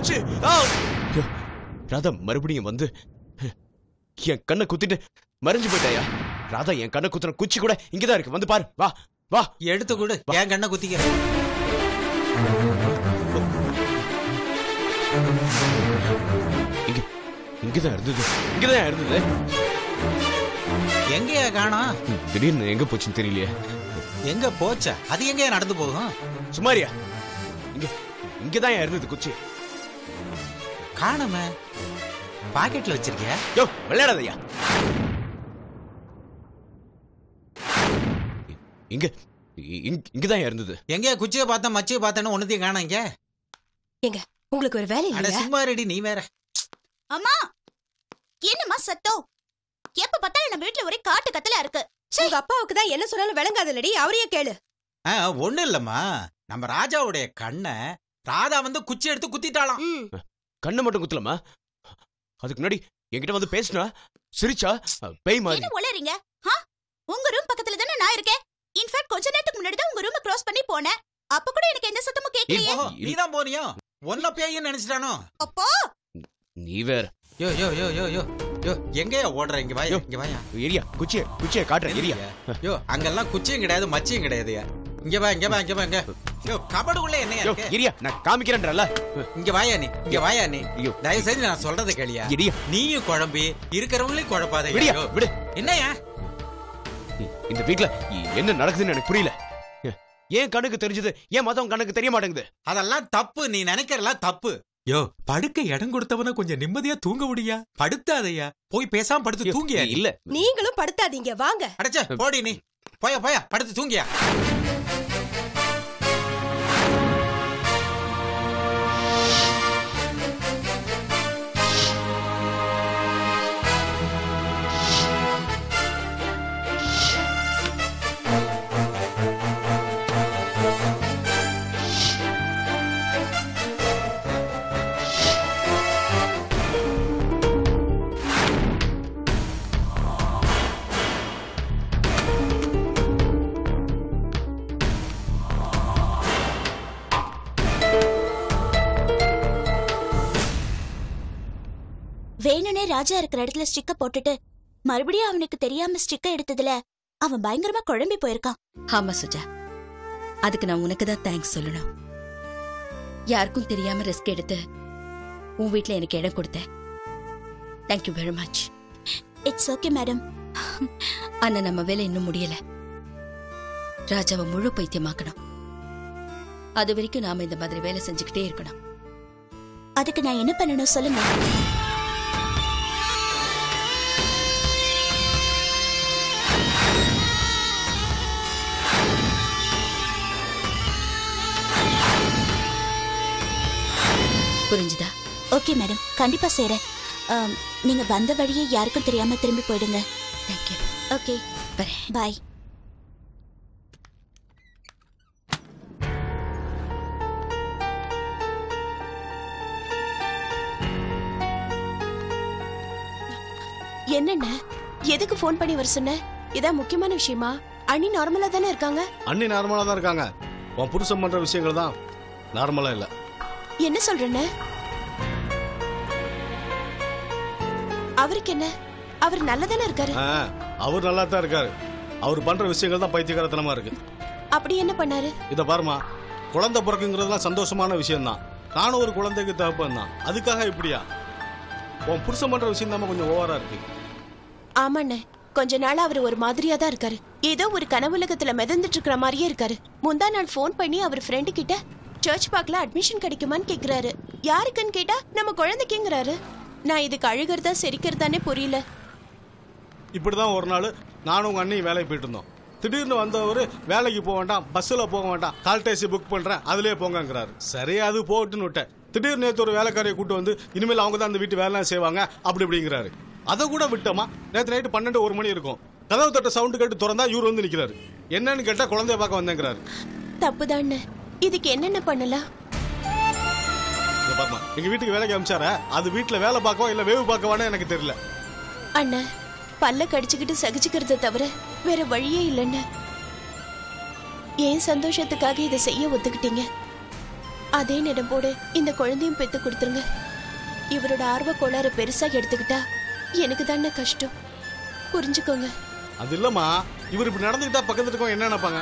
போச்சு ஆ! ஐயோ, ராதா மறுபடியும் வந்து என் கண்ணை குத்திட்டு மறைஞ்சு போயிட்டாயா ராதா என் கண்ணை குத்துன குச்சி கூட இங்கதான் இருக்கு வந்து பாரு வா வா எடுத்து கொடு என் கண்ணை குத்திக்கிறேன் இங்க இங்கதான் இருந்தது இங்கதான் இருந்தது எங்கேயா காணோம் ம், திடீர்னு எங்க போச்சுன்னு தெரியலையே எங்க போச்சா அது எங்கேயா நடந்து போகும் சுமாரியா இங்க இங்கதான் இருந்தது குச்சி காணுமே பாக்கெட்ல வச்சிருக்கியா யோ விளையாடாதயா இங்க இங்க- இங்கதான் இருந்தது எங்கேயா குச்சியை பார்த்தா மச்சியை பார்த்தேன்னு ஒன்னத்தையும் காணோம் இங்க ஏங்க உங்களுக்கு ஒரு வேலை அட இல்லையா சும்மா ரெடி நீ வேற அம்மா என்னம்மா சத்தம் எப்ப பார்த்தாலும் நம்ம வீட்ல ஒரே காட்டு கத்தலா இருக்கு உங்க அப்பாவுக்கு தான் என்ன சொன்னாலும் விளங்காதல்லடி அவரையே கேளு ஆ, ஒண்ணும் இல்லம்மா நம்ம ராஜாவுடைய கண்ணை ராதா வந்து குச்சி எடுத்து குத்திட்டாளாம் ம் கண்ணை மட்டும் குத்தலமா அதுக்கு முன்னாடி என்கிட்ட வந்து பேசினா சிரிச்சா பேய் மாதிரி என்ன உளறீங்க ஆ? உங்க ரூம் பக்கத்துல தானே நான் இருக்கேன் இன்ஃபேக்ட் கொஞ்ச நேரத்துக்கு முன்னாடி தான் உங்க ரூம் கிராஸ் பண்ணி போனேன் அப்ப கூட எனக்கு எந்த சத்தமும் கேட்கலையே ஓஹோ நீதான் போனியோ ஒன்ன பேயின்னு நினைச்சிட்டானோ அப்போ நீ வேற யோ யோ யோ யோ யோ யோ எங்கேயா ஓடுற இங்க வாயா யோ. இங்க வாயா ஏரியா குச்சிய குச்சிய காட்டுறேன் ஏரியா யோ அங்கெல்லாம் குச்சியும் கிடையாது மச்சியும் கிடையாது இங்க வா இங்க வா இங்க வா இங்க யோ கபடுக்குள்ள என்னையா யோ இருக்கு ஏரியா நான் காமிக்கிறேன்றல இங்க வாயா நீ இங்க வாயா நீ ஐயோ தயவு செஞ்சு நான் சொல்றதை கேளியா இடியா நீயும் குழம்பி இருக்கிறவங்களையும் குழப்பாத விடியா விடு என்னையா இந்த வீட்ல என்ன நடக்குதுன்னு எனக்கு புரியல ஏன் கண்ணுக்கு தெரிஞ்சது ஏன் மத்தவங்க கண்ணுக்கு தெரிய மாட்டேங்குது அதெல்லாம் தப்பு நீ நினைக்கிறலாம் தப்பு யோ படுக்க இடம் கொடுத்தவன கொஞ்சம் நிம்மதியா தூங்க முடியா படுத்தாதையா போய் பேசாம படுத்து தூங்கியா நீ? இல்ல நீங்களும் படுத்தாதீங்க வாங்க அடச்சே போடி நீ போயா போயா படுத்து தூங்கியா வேணுனே ராஜா இருக்கிற இடத்துல ஸ்டிக்க போட்டுட்டு மறுபடியும் அவனுக்கு தெரியாம ஸ்டிக்க எடுத்ததுல அவன் பயங்கரமா குழம்பி போயிருக்கான் ஆமா சுஜா அதுக்கு நான் உனக்கு தான் தேங்க்ஸ் சொல்லணும் யாருக்கும் தெரியாம ரிஸ்க் எடுத்து உன் வீட்ல எனக்கு இடம் கொடுத்த thank you very much it's okay madam ஆனா நம்ம வேலை இன்னும் முடியல ராஜாவை முழு பைத்தியமாக்கணும் அது வரைக்கும் நாம இந்த மாதிரி வேலை செஞ்சுக்கிட்டே இருக்கணும் அதுக்கு நான் என்ன பண்ணணும் சொல்லுங்க புரிஞ்சுதா ஓகே மேடம் கண்டிப்பா செய்றேன் ஆம், நீங்க வந்த வழியே யாருக்கும் தெரியாம திரும்பி போயிடுங்க தேங்க்யூ ஓகே வரேன் பாய் என்னண்ணே எதுக்கு ஃபோன் பண்ணி வர சொன்ன இதான் முக்கியமான விஷயமா அண்ணி நார்மலா தானே இருக்காங்க அண்ணி நார்மலா தான் இருக்காங்க உன் புருஷன் பண்ற விஷயங்கள் தான் நார்மலா இல்ல என்ன சொல்றேன்னு அவருக்கு என்ன அவர் நல்லதானே இருக்காரு ஆ, அவர் நல்லா தான் இருக்காரு அவர் பண்ற விஷயங்கள் தான் பைத்தியகாரத்தனமா இருக்கு அப்படி என்ன பண்ணாரு இத பாருமா குழந்தை பிறக்குங்கிறதுலாம் சந்தோஷமான விஷயம் தான் நானும் ஒரு குழந்தைக்கு தகப்பன் தான் அதுக்காக இப்படியா உன் புருஷன் பண்ற விஷயம் தான் கொஞ்சம் ஓவரா இருக்கு ஆமாண்ணே கொஞ்ச நாளா அவர் ஒரு மாதிரியா தான் இருக்காரு ஏதோ ஒரு கனவுலகத்துல மிதந்துட்டு இருக்கிற மாதிரியே இருக்காரு முந்தா நாள் ஃபோன் பண்ணி அவர் ஃப்ரெண்டு கிட்ட சர்ச் பார்க்கல அட்மிஷன் கிடைக்குமான்னு கேக்குறாரு யாருக்குன்னு கேட்டா நம்ம குழந்தைக்குங்கிறாரு நான் இதுக்கு அழுகிறதா சிரிக்கிறதானே புரியல இப்படிதான் ஒரு நாள் நானும் உங்க அண்ணி வேலைக்கு போயிட்டு இருந்தோம் திடீர்னு வந்தவர் வேலைக்கு போக வேண்டாம் பஸ்ஸில் போக வேண்டாம் கால் டாக்ஸி புக் பண்றேன் அதுலயே போங்கங்கிறாரு சரி அது போட்டுன்னு விட்டேன் திடீர்னு நேற்று ஒரு வேலைக்காரியை கூட்டு வந்து இனிமேல் அவங்க தான் அந்த வீட்டு வேலை செய்வாங்க அப்படி இப்படிங்கிறாரு அதை கூட விட்டோமா நேற்று நைட்டு பன்னெண்டு ஒரு மணி இருக்கும் கதவு தட்ட சவுண்டு கேட்டு திறந்தா இவர் வந்து நிக்கிறாரு என்னன்னு கேட்டா குழந்தைய பார்க்க வந்தேங்கிறாரு தப்புதான்னு இதுக்கு என்னென்ன பண்ணலாம் இதை பாருமா எங்க வீட்டுக்கு வேலைக்கு அமிச்சார அது வீட்டுல வேலை பார்க்கவா இல்ல வேவு பார்க்கவானே எனக்கு தெரியல அண்ணா பல்ல கடிச்சுக்கிட்டு சகிச்சுக்கிறத தவிர வேற வழியே இல்லைன்னு ஏன் சந்தோஷத்துக்காக இதை செய்ய ஒத்துக்கிட்டீங்க அதே நினைப்போடு இந்த குழந்தையும் பெத்து கொடுத்துருங்க இவரோட ஆர்வ கோளாறு பெருசா எடுத்துக்கிட்டா எனக்கு தானே கஷ்டம் புரிஞ்சுக்கோங்க அது இல்லம்மா இவர் இப்படி நடந்துக்கிட்டா பக்கத்துல இருக்கவங்க என்ன நினைப்பாங்க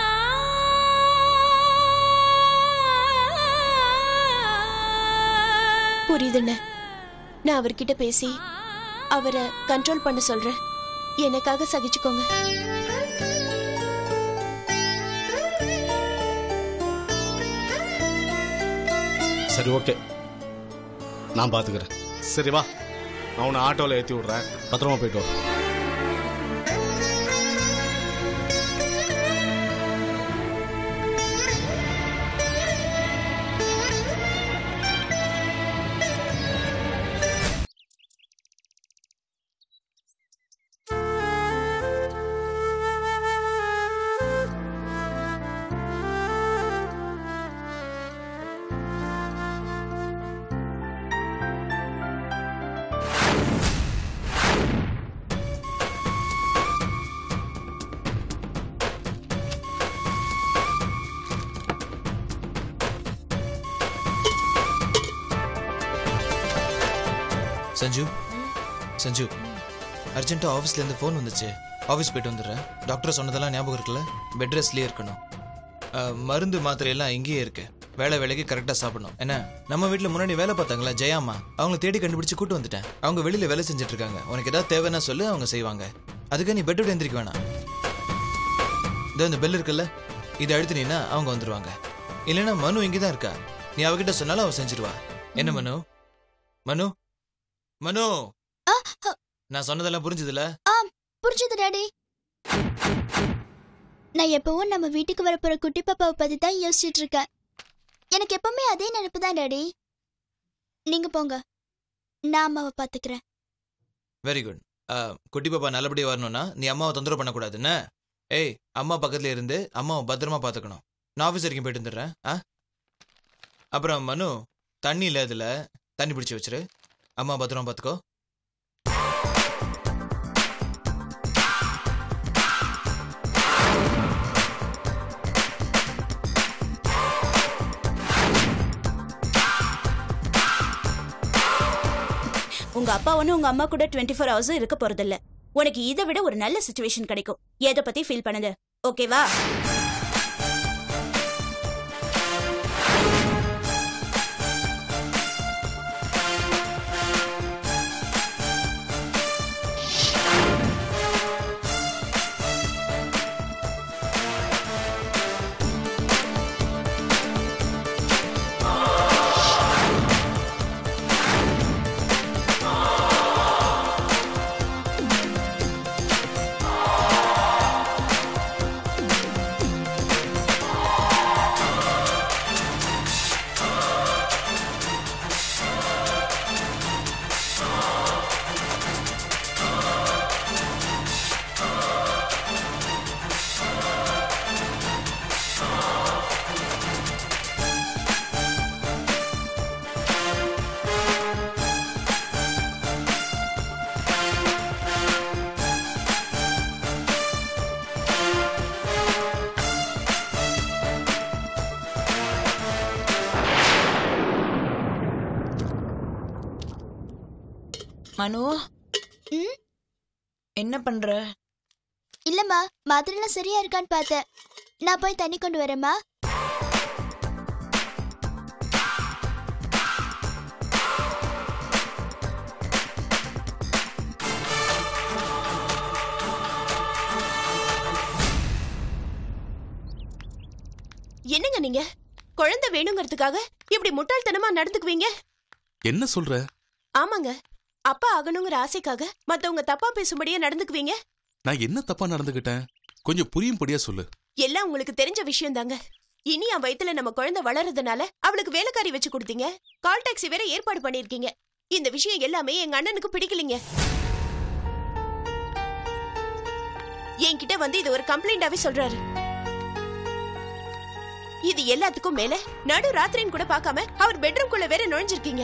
புரியுதுண்ணே நான் அவர்கிட்ட பேசி அவரை கண்ட்ரோல் பண்ண சொல்றேன் எனக்காக சகிச்சுக்கோங்க சரி ஓகே நான் பாத்துக்கிறேன் சரி வா நான் உன்னை ஆட்டோவில் ஏற்றி விட்றேன் பத்திரமா போயிட்டு வா சஞ்சு சஞ்சு அர்ஜென்ட்டாக ஆஃபீஸ்லேருந்து ஃபோன் வந்துச்சு ஆஃபீஸ் போயிட்டு வந்துடுறேன் டாக்டர் சொன்னதெல்லாம் ஞாபகம் இருக்குல்ல பெட் ரெஸ்ட்லேயே இருக்கணும் அஹ், மருந்து மாத்திரை எல்லாம் இங்கேயே இருக்கு வேலை வேலைக்கு கரெக்டாக சாப்பிடணும் என்ன நம்ம வீட்டில் முன்னாடி வேலை பார்த்தாங்களா ஜெயாமா அவங்கள தேடி கண்டுபிடிச்சு கூட்டு வந்துட்டேன் அவங்க வெளியில் வேலை செஞ்சுட்டு இருக்காங்க உனக்கு ஏதாவது தேவைன்னா சொல்லு அவங்க செய்வாங்க அதுக்கு நீ பெட் விட்டு எந்திரிக்க வேணாம் இதோ இந்த பெல் இருக்குல்ல இதை அழுத்தினீன்னா அவங்க வந்துருவாங்க இல்லைன்னா மனு இங்கே தான் இருக்கா நீ அவகிட்ட சொன்னாலும் அவ செஞ்சிருவா என்ன மனு மனு மனு ஆ, நான் சொன்னதெல்லாம் புரிஞ்சுதுல புரிஞ்சது டாடி நான் எப்பவும் நம்ம வீட்டுக்கு வரப்போற குட்டி பாப்பாவை பத்தி தான் யோசிச்சுட்டு இருக்கேன் எனக்கு எப்பவுமே அதே நினைப்பு தான் டாடி நீங்க போங்க நான் அம்மாவை பாத்துக்கிறேன் வெரி குட் குட்டி பாப்பா நல்லபடியா வரணும்னா நீ அம்மாவை தொந்தரவு பண்ணக்கூடாதுன்னு ஏய் அம்மா பக்கத்துல இருந்து அம்மாவை பத்திரமா பாத்துக்கணும் நான் ஆஃபீஸ் வரைக்கும் போயிட்டு வந்துடுறேன் ஆ அப்புறம் மனு தண்ணி இல்லை இதுல தண்ணி பிடிச்சி வச்சிரு அம்மா பத்திரமா பாத்துக்கோ உங்க அப்பா ஒண்ணு உங்க அம்மா கூட டுவெண்ட்டி ஃபோர் ஹவர்ஸும் இருக்க போறதில்ல உனக்கு இதை விட ஒரு நல்ல சுச்சுவேஷன் கிடைக்கும் எதை பத்தி ஃபீல் பண்ணது ஓகேவா மனு ம்? என்ன பண்ற இல்லம்மா மாதிரிலாம் சரியா இருக்கான்னு பார்த்தேன் நான் போய் தண்ணி கொண்டு வரேம்மா என்னங்க நீங்க குழந்தை வேணுங்கிறதுக்காக இப்படி முட்டாள்தனமா நடந்துக்குவீங்க என்ன சொல்ற ஆமாங்க அப்பா ஆகணுங்கிற ஆசைக்காக மத்தவங்க தப்பா பேசும்படியே நடந்துக்குவீங்க நான் என்ன தப்பா நடந்துகிட்டேன் கொஞ்சம் புரியும்படியா சொல்லு எல்லாம் உங்களுக்கு தெரிஞ்ச விஷயம் தாங்க இனி என் வயித்துல நம்ம குழந்தை வளர்றதுனால அவளுக்கு வேலைக்காரி வச்சு கொடுத்தீங்க கால் டாக்ஸி வேற ஏற்பாடு பண்ணிருக்கீங்க இந்த விஷயம் எல்லாமே எங்க அண்ணனுக்கு பிடிக்கலைங்க என்கிட்ட வந்து இது ஒரு கம்ப்ளைண்டாவே சொல்றாரு இது எல்லாத்துக்கும் மேல நடு ராத்திரின்னு கூட பார்க்காம அவர் பெட்ரூம்குள்ள வேற நுழைஞ்சிருக்கீங்க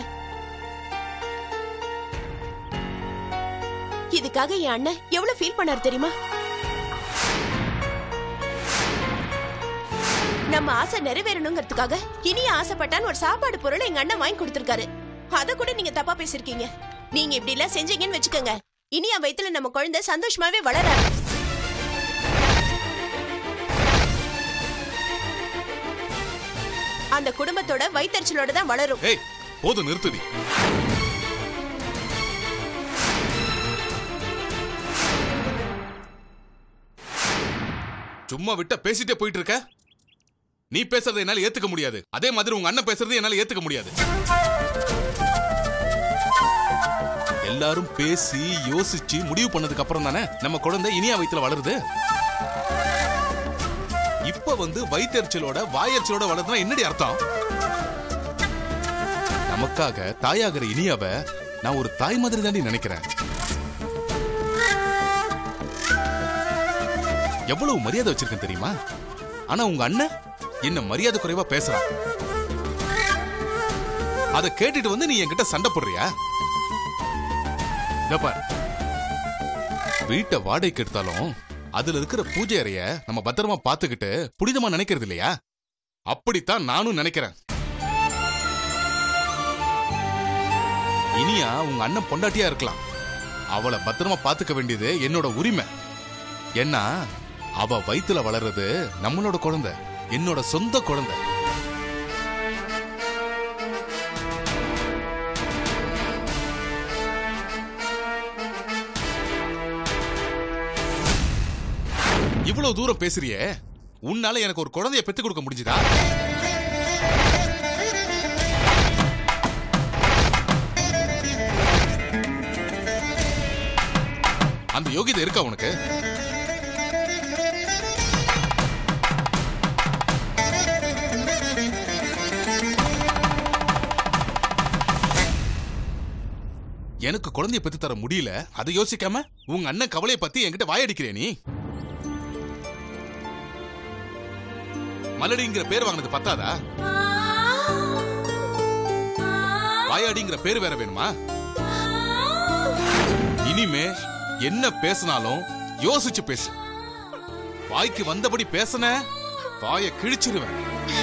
இதுக்காக என் அண்ணன் எவ்வளவு ஃபீல் பண்ணாரு தெரியுமா நம்ம ஆசை நிறைவேறணுங்கிறதுக்காக இனிய ஆசைப்பட்டான்னு ஒரு சாப்பாடு பொருளை எங்க அண்ணன் வாங்கி கொடுத்திருக்காரு அத கூட நீங்க தப்பா பேசிருக்கீங்க நீங்க இப்படி எல்லாம் செஞ்சீங்கன்னு வச்சுக்கோங்க இனியா வயித்துல நம்ம குழந்தை சந்தோஷமாவே வளராது அந்த குடும்பத்தோட வயித்தறிச்சலோட தான் வளரும் ஏய் போதும் நிறுத்துடி சும்மா விட்ட பேசிட்டே போயிட்டு இருக்க நீ பேசுறதை என்னால ஏத்துக்க முடியாது அதே மாதிரி உங்க அண்ணன் பேசுறது என்னால ஏத்துக்க முடியாது எல்லாரும் பேசி யோசிச்சு முடிவு பண்ணதுக்கு அப்புறம் தானே நம்ம குழந்தை இனியா வயித்துல வளருது இப்ப வந்து வயிற்றெரிச்சலோட வாயெரிச்சலோட வளருதுன்னா என்னடி அர்த்தம் நமக்காக தாயாகிற இனியாவ நான் ஒரு தாய் மாதிரி தாண்டி நினைக்கிறேன் எவ்வளவு மரியாதை வச்சிருக்கேன் தெரியுமா ஆனா உங்க அண்ணன் என்ன மரியாதை குறைவா பேசுறான் அத கேட்டுட்டு வந்து நீ என்கிட்ட சண்டை போடுறியா இதோ பார் வீட்டை வாடகைக்கு எடுத்தாலும் அதுல இருக்கிற பூஜை அறைய நம்ம பத்திரமா பாத்துக்கிட்டு புனிதமா நினைக்கிறது இல்லையா அப்படித்தான் நானும் நினைக்கிறேன் இனியா உங்க அண்ணன் பொண்டாட்டியா இருக்கலாம் அவளை பத்திரமா பாத்துக்க வேண்டியது என்னோட உரிமை ஏன்னா அவ வயித்துல வளர்றது நம்மளோட குழந்தை என்னோட சொந்த குழந்தை இவ்வளவு தூரம் பேசுறியே உன்னால எனக்கு ஒரு குழந்தைய பெத்து கொடுக்க முடிஞ்சுதா அந்த யோகிதை இருக்கா உனக்கு எனக்கு குழந்தைய பெத்து தர முடியல அதை யோசிக்காம உங்க அண்ணன் கவலைய பத்தி என்கிட்ட வாயடிக்கிறே நீ மலடிங்கிற பேர் வாங்கினது பத்தாதா வாயாடிங்கிற பேர் வேற வேணுமா இனிமே என்ன பேசினாலும் யோசிச்சு பேசு வாய்க்கு வந்தபடி பேசன வாய கிழிச்சிருவேன்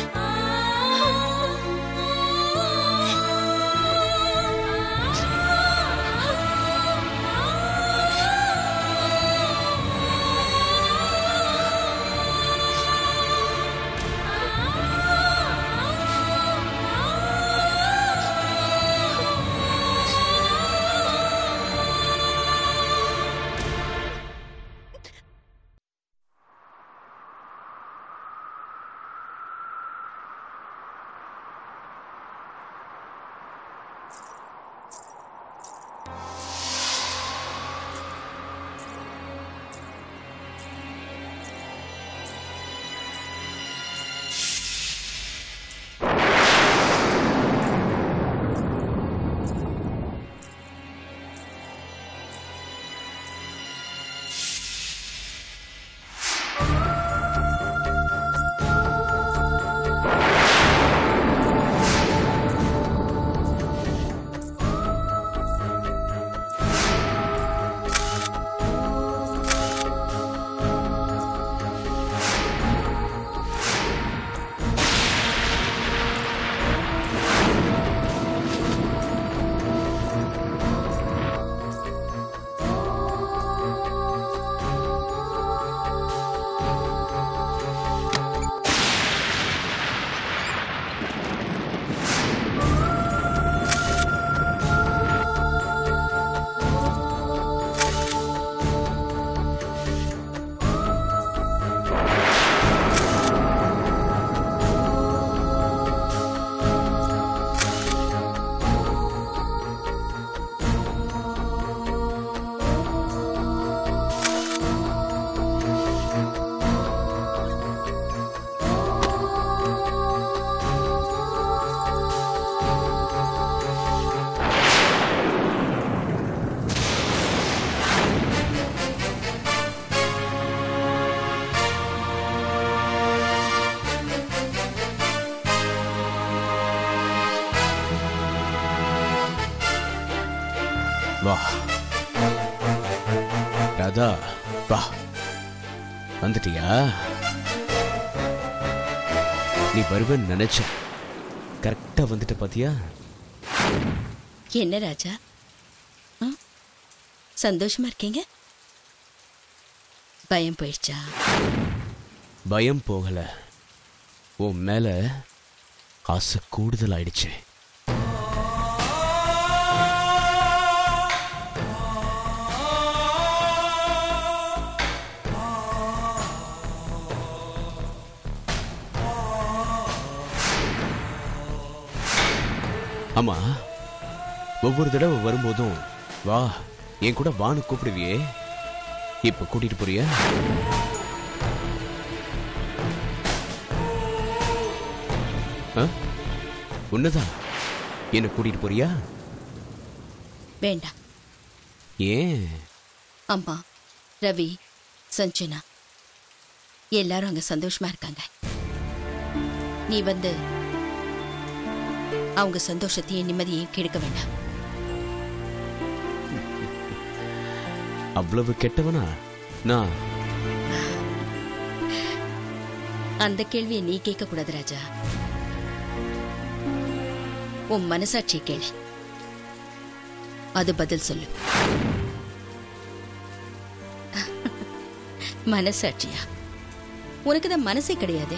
வா ராதா வா வந்துட்டியா நீ வருவேன்னு நினைச்சேன் கரெக்டா வந்துட்ட பாத்தியா என்ன ராஜா ஆ? சந்தோஷமா இருக்கீங்க பயம் போயிடுச்சா பயம் போகல உன் மேல ஆசை கூடுதல் ஆயிடுச்சு ஆமா ஒவ்வொரு தடவை வரும்போதும் வா என் கூட வான்னு கூப்பிடுவியே இப்ப கூட்டிட்டு போறியா ஆ? உன்னதான் என்ன கூட்டிட்டு போறியா வேண்டாம் ஏன் அம்மா ரவி சஞ்சனா எல்லாரும் அங்க சந்தோஷமா இருக்காங்க நீ வந்து அவங்க சந்தோஷத்தையும் நிம்மதியையும் கெடுக்க வேண்டாம் அவ்வளவு கெட்டவனா நான் அந்த கேள்வியை நீ கேட்க கூடாது ராஜா உன் மனசாட்சி கேளு அது பதில் சொல்லு மனசாட்சியா உனக்கு தான் மனசே கிடையாதே